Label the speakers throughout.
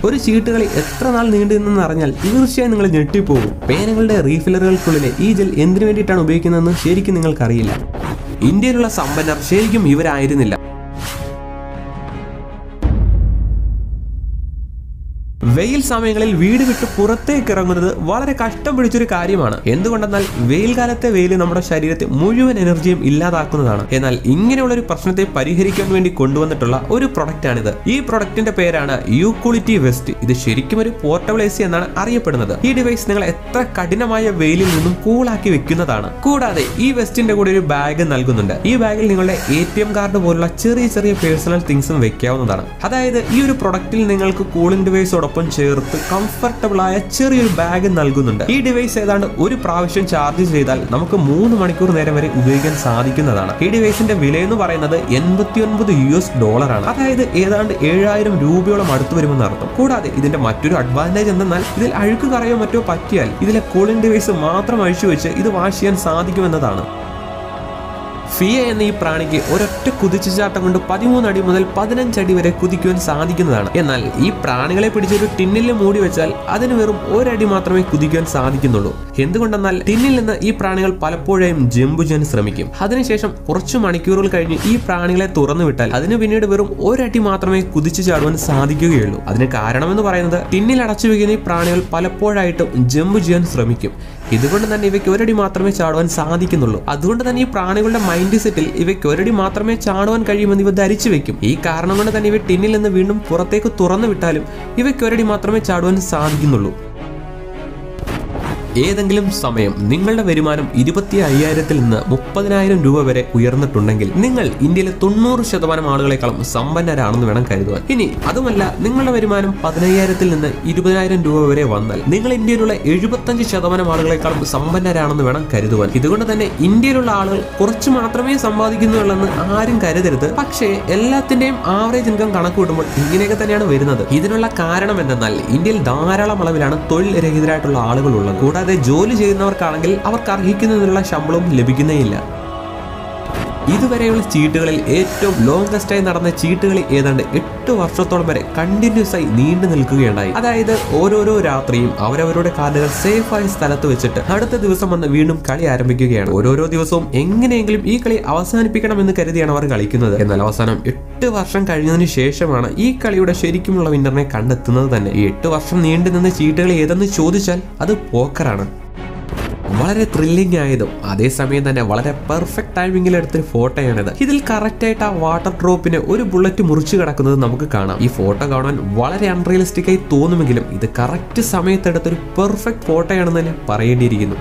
Speaker 1: ഒരു ചീട്ടുകളി എത്ര നാൾ നീണ്ടു നിന്നെന്ന് അറിഞ്ഞാൽ തീർച്ചയായും നിങ്ങൾ ഞെട്ടിപ്പോകും പേനകളുടെ റീഫില്ലറുകൾക്കുള്ളിലെ ഈ ജെൽ എന്തിനു വേണ്ടിയിട്ടാണ് ഉപയോഗിക്കുന്നതെന്ന് ശരിക്കും നിങ്ങൾക്കറിയില്ല ഇന്ത്യയിലുള്ള സമ്പന്നർ ശരിക്കും ഇവരായിരുന്നില്ല വെയിൽ സമയങ്ങളിൽ വീട് വിട്ട് പുറത്തേക്ക് ഇറങ്ങുന്നത് വളരെ കഷ്ടം പിടിച്ചൊരു കാര്യമാണ് എന്തുകൊണ്ടെന്നാൽ വെയിൽ കാലത്തെ വെയിൽ നമ്മുടെ ശരീരത്തെ മുഴുവൻ എനർജിയും ഇല്ലാതാക്കുന്നതാണ് എന്നാൽ ഇങ്ങനെയുള്ള ഒരു പ്രശ്നത്തെ പരിഹരിക്കാൻ വേണ്ടി കൊണ്ടുവന്നിട്ടുള്ള ഒരു പ്രൊഡക്റ്റ് ആണിത് ഈ പ്രൊഡക്റ്റിന്റെ പേരാണ് യൂക്വളിറ്റി വെസ്റ്റ് ഇത് ശരിക്കും ഒരു പോർട്ടബിൾ എ സി എന്നാണ് അറിയപ്പെടുന്നത് ഈ ഡിവൈസ് നിങ്ങൾ എത്ര കഠിനമായ വെയിലിൽ നിന്നും കൂളാക്കി വെക്കുന്നതാണ് കൂടാതെ ഈ വെസ്റ്റിന്റെ കൂടെ ഒരു ബാഗ് നൽകുന്നുണ്ട് ഈ ബാഗിൽ നിങ്ങളുടെ എ ടി എം കാർഡ് പോലുള്ള ചെറിയ ചെറിയ പേഴ്സണൽ തിങ്സും വെക്കാവുന്നതാണ് അതായത് ഈ ഒരു പ്രൊഡക്റ്റിൽ നിങ്ങൾക്ക് കൂളിംഗ് ഡിവൈസോടൊപ്പം ചേർത്ത് കംഫർട്ടബിൾ ആയ ചെറിയൊരു ബാഗ് നൽകുന്നുണ്ട് ഈ ഡിവൈസ് ഏതാണ്ട് ഒരു പ്രാവശ്യം ചാർജ് ചെയ്താൽ നമുക്ക് മൂന്ന് മണിക്കൂർ നേരം വരെ ഉപയോഗിക്കാൻ സാധിക്കുന്നതാണ് ഈ ഡിവൈസിന്റെ വില എന്ന് പറയുന്നത് എൺപത്തി ഒൻപത് യു എസ് ഡോളറാണ് അതായത് ഏതാണ്ട് ഏഴായിരം രൂപയോളം അടുത്ത് വരുമെന്ന് അർത്ഥം കൂടാതെ ഇതിന്റെ മറ്റൊരു അഡ്വാൻറ്റേജ് എന്തെന്നാൽ ഇതിൽ അഴുക്ക് കറയോ മറ്റോ പറ്റിയാൽ ഇതിലെ കൂളിംഗ് ഡിവൈസ് മാത്രം അഴിച്ചു വെച്ച് ഇത് വാഷ് ചെയ്യാൻ സാധിക്കുമെന്നതാണ് ഫിയ എന്ന ഈ പ്രാണിക്ക് ഒരൊറ്റ കുതിച്ചുചാട്ടം കൊണ്ട് പതിമൂന്ന് അടി മുതൽ പതിനഞ്ച് അടി വരെ കുതിക്കുവാൻ സാധിക്കുന്നതാണ് എന്നാൽ ഈ പ്രാണികളെ പിടിച്ചൊരു ടിന്നിൽ മൂടി വെച്ചാൽ അതിന് വെറും ഒരടി മാത്രമേ കുതിക്കുവാൻ സാധിക്കുന്നുള്ളൂ എന്തുകൊണ്ടെന്നാൽ ടിന്നിൽ നിന്ന് ഈ പ്രാണികൾ പലപ്പോഴും ജമ്പ് ചെയ്യാൻ ശ്രമിക്കും അതിനുശേഷം കുറച്ച് മണിക്കൂറുകൾ കഴിഞ്ഞ് ഈ പ്രാണികളെ തുറന്നു വിട്ടാൽ അതിന് പിന്നീട് വെറും ഒരടി മാത്രമേ കുതിച്ചു ചാടുവാൻ സാധിക്കുകയുള്ളൂ അതിന് കാരണമെന്ന് പറയുന്നത് ടിന്നിൽ അടച്ചു വെക്കുന്ന ഈ പ്രാണികൾ പലപ്പോഴായിട്ടും ജമ്പ് ചെയ്യാൻ ശ്രമിക്കും ഇതുകൊണ്ട് തന്നെ ഇവയ്ക്ക് ഒരടി മാത്രമേ ചാടുവാൻ സാധിക്കുന്നുള്ളൂ അതുകൊണ്ട് തന്നെ ഈ പ്രാണികളുടെ മൈൻഡ് സെറ്റിൽ ഇവയ്ക്ക് ഒരടി മാത്രമേ ചാടുവാൻ കഴിയുമെന്ന് ഇവ ധരിച്ചു വെക്കും ഈ കാരണം കൊണ്ട് തന്നെ ഇവ ടിന്നിൽ നിന്ന് വീണ്ടും പുറത്തേക്ക് തുറന്നു വിട്ടാലും ഇവയ്ക്ക് ഒരടി മാത്രമേ ചാടുവാൻ സാധിക്കുന്നുള്ളൂ ഏതെങ്കിലും സമയം നിങ്ങളുടെ വരുമാനം ഇരുപത്തി അയ്യായിരത്തിൽ നിന്ന് മുപ്പതിനായിരം രൂപ വരെ ഉയർന്നിട്ടുണ്ടെങ്കിൽ നിങ്ങൾ ഇന്ത്യയിലെ തൊണ്ണൂറ് ശതമാനം ആളുകളെക്കാളും സമ്പന്നരാണെന്ന് വേണം കരുതുവാൻ ഇനി അതുമല്ല നിങ്ങളുടെ വരുമാനം പതിനയ്യായിരത്തിൽ നിന്ന് ഇരുപതിനായിരം രൂപ വരെ വന്നാൽ നിങ്ങൾ ഇന്ത്യയിലുള്ള എഴുപത്തഞ്ച് ശതമാനം ആളുകളെക്കാളും സമ്പന്നരാണെന്ന് വേണം കരുതുവാൻ ഇതുകൊണ്ട് തന്നെ ഇന്ത്യയിലുള്ള ആളുകൾ കുറച്ച് മാത്രമേ സമ്പാദിക്കുന്നുള്ളെന്ന് ആരും കരുതരുത് പക്ഷേ എല്ലാത്തിന്റെയും ആവറേജ് ഇൻകം കണക്ക് കൂട്ടുമ്പോൾ ഇങ്ങനെയൊക്കെ തന്നെയാണ് വരുന്നത് ഇതിനുള്ള കാരണം എന്തെന്നാൽ ഇന്ത്യയിൽ ധാരാളം അളവിലാണ് തൊഴിൽ രഹിതരായിട്ടുള്ള ആളുകൾ ഉള്ളത് കൂടാതെ ജോലി ചെയ്യുന്നവർക്കാണെങ്കിൽ അവർക്ക് അർഹിക്കുന്നതിനുള്ള ശമ്പളവും ലഭിക്കുന്നേയില്ല ഇതുവരെയുള്ള ചീട്ടുകളിൽ ഏറ്റവും ലോങ്കസ്റ്റ് ആയി നടന്ന ചീട്ടുകളി ഏതാണ്ട് എട്ട് വർഷത്തോളം വരെ കണ്ടിന്യൂസ് ആയി നീണ്ടു നിൽക്കുകയുണ്ടായി അതായത് ഓരോരോ രാത്രിയും അവരവരുടെ കാർഡുകൾ സേഫ് ആയ സ്ഥലത്ത് വെച്ചിട്ട് അടുത്ത ദിവസം വന്ന് വീണ്ടും കളി ആരംഭിക്കുകയാണ് ഓരോരോ ദിവസവും എങ്ങനെയെങ്കിലും ഈ കളി അവസാനിപ്പിക്കണമെന്ന് കരുതിയാണ് അവർ കളിക്കുന്നത് എന്നാൽ അവസാനം എട്ട് വർഷം കഴിഞ്ഞതിന് ശേഷമാണ് ഈ കളിയുടെ ശരിക്കുമുള്ള വിന്നറിനെ കണ്ടെത്തുന്നത് തന്നെ ഈ എട്ട് വർഷം നീണ്ടു നിന്ന ചീട്ടുകൾ ഏതെന്ന് ചോദിച്ചാൽ അത് പോക്കറാണ് വളരെ ത്രില്ലിംഗ് ആയതും അതേസമയം തന്നെ വളരെ പെർഫെക്റ്റ് ടൈമിംഗിൽ എടുത്തൊരു ഫോട്ടോയാണിത് ഇതിൽ കറക്റ്റ് ആയിട്ട് ആ വാട്ടർ ഡ്രോപ്പിന് ഒരു ബുള്ളറ്റ് മുറിച്ചു കിടക്കുന്നത് നമുക്ക് കാണാം ഈ ഫോട്ടോ കാണാൻ വളരെ അൺറിയലിസ്റ്റിക് ആയി തോന്നുമെങ്കിലും ഇത് കറക്റ്റ് സമയത്തെടുത്തൊരു പെർഫെക്റ്റ് ഫോട്ടോയാണെന്ന് തന്നെ പറയേണ്ടിയിരിക്കുന്നു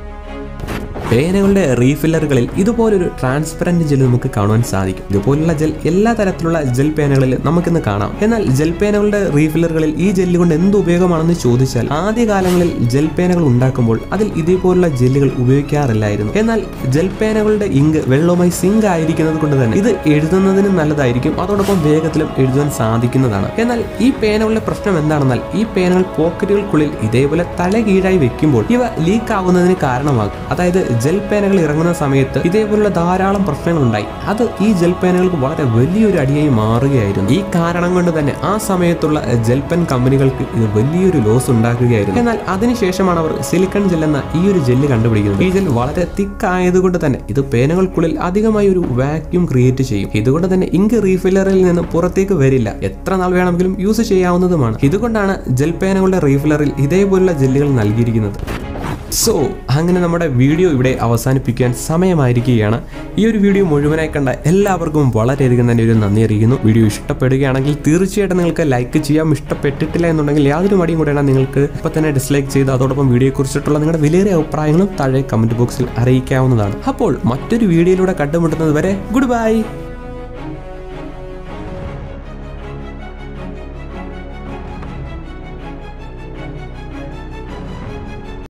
Speaker 1: പേനകളുടെ റീഫില്ലറുകളിൽ ഇതുപോലൊരു ട്രാൻസ്പെറന്റ് ജെൽ നമുക്ക് കാണുവാൻ സാധിക്കും ഇതുപോലുള്ള ജെൽ എല്ലാ തരത്തിലുള്ള ജെൽ പേനകളിൽ നമുക്കിന്ന് കാണാം എന്നാൽ ജെൽ പേനകളുടെ റീഫില്ലറുകളിൽ ഈ ജെല്ല് കൊണ്ട് എന്ത് ഉപയോഗമാണെന്ന് ചോദിച്ചാൽ ആദ്യകാലങ്ങളിൽ ജെൽ പേനകൾ ഉണ്ടാക്കുമ്പോൾ അതിൽ ഇതേപോലുള്ള ജെല്ലുകൾ ഉപയോഗിക്കാറില്ലായിരുന്നു എന്നാൽ ജെൽ പേനകളുടെ ഇങ്ക് വെള്ളവുമായി സിങ്ക് ആയിരിക്കുന്നത് കൊണ്ട് തന്നെ ഇത് എഴുതുന്നതിന് നല്ലതായിരിക്കും അതോടൊപ്പം വേഗത്തിലും എഴുതുവാൻ സാധിക്കുന്നതാണ് എന്നാൽ ഈ പേനകളുടെ പ്രശ്നം എന്താണെന്നാൽ ഈ പേനകൾ പോക്കറ്റുകൾക്കുള്ളിൽ ഇതേപോലെ തലകീഴായി വെക്കുമ്പോൾ ഇവ ലീക്ക് ആവുന്നതിന് കാരണമാകും അതായത് ജെൽ പേനകൾ ഇറങ്ങുന്ന സമയത്ത് ഇതേപോലുള്ള ധാരാളം പ്രശ്നങ്ങൾ ഉണ്ടായി അത് ഈ ജെൽ പേനകൾക്ക് വളരെ വലിയൊരു അടിയായി മാറുകയായിരുന്നു ഈ കാരണം കൊണ്ട് തന്നെ ആ സമയത്തുള്ള ജെൽ പെൻ കമ്പനികൾക്ക് ഇത് വലിയൊരു ലോസ് ഉണ്ടാക്കുകയായിരുന്നു എന്നാൽ അതിനുശേഷമാണ് അവർ സിലിക്കൺ ജെൽ എന്ന ഈ ഒരു ജെല്ല് കണ്ടുപിടിക്കുന്നത് ഈ ജെൽ വളരെ തിക്ക് ആയതുകൊണ്ട് തന്നെ ഇത് പേനകൾക്കുള്ളിൽ അധികമായി ഒരു വാക്യൂം ക്രിയേറ്റ് ചെയ്യും ഇതുകൊണ്ട് തന്നെ ഇങ്ക് റീഫില്ലറിൽ നിന്ന് പുറത്തേക്ക് വരില്ല എത്ര നാൾ വേണമെങ്കിലും യൂസ് ചെയ്യാവുന്നതുമാണ് ഇതുകൊണ്ടാണ് ജെൽ പേനകളുടെ റീഫില്ലറിൽ ഇതേപോലുള്ള ജെല്ലുകൾ നൽകിയിരിക്കുന്നത് സോ അങ്ങനെ നമ്മുടെ വീഡിയോ ഇവിടെ അവസാനിപ്പിക്കാൻ സമയമായിരിക്കുകയാണ് ഈ ഒരു വീഡിയോ മുഴുവനായി കണ്ട എല്ലാവർക്കും വളരെയധികം തന്നെ ഒരു നന്ദി അറിയിക്കുന്നു വീഡിയോ ഇഷ്ടപ്പെടുകയാണെങ്കിൽ തീർച്ചയായിട്ടും നിങ്ങൾക്ക് ലൈക്ക് ചെയ്യാം ഇഷ്ടപ്പെട്ടിട്ടില്ല എന്നുണ്ടെങ്കിൽ യാതൊരു മടിയും കൂടെയാണ് നിങ്ങൾക്ക് ഇപ്പം തന്നെ ഡിസ്ലൈക്ക് ചെയ്ത് അതോടൊപ്പം വീഡിയോയെക്കുറിച്ചിട്ടുള്ള നിങ്ങളുടെ വിലയേറിയ അഭിപ്രായങ്ങളും താഴെ കമന്റ് ബോക്സിൽ അറിയിക്കാവുന്നതാണ് അപ്പോൾ മറ്റൊരു വീഡിയോയിലൂടെ കണ്ടുമുട്ടുന്നത് വരെ ഗുഡ് ബൈ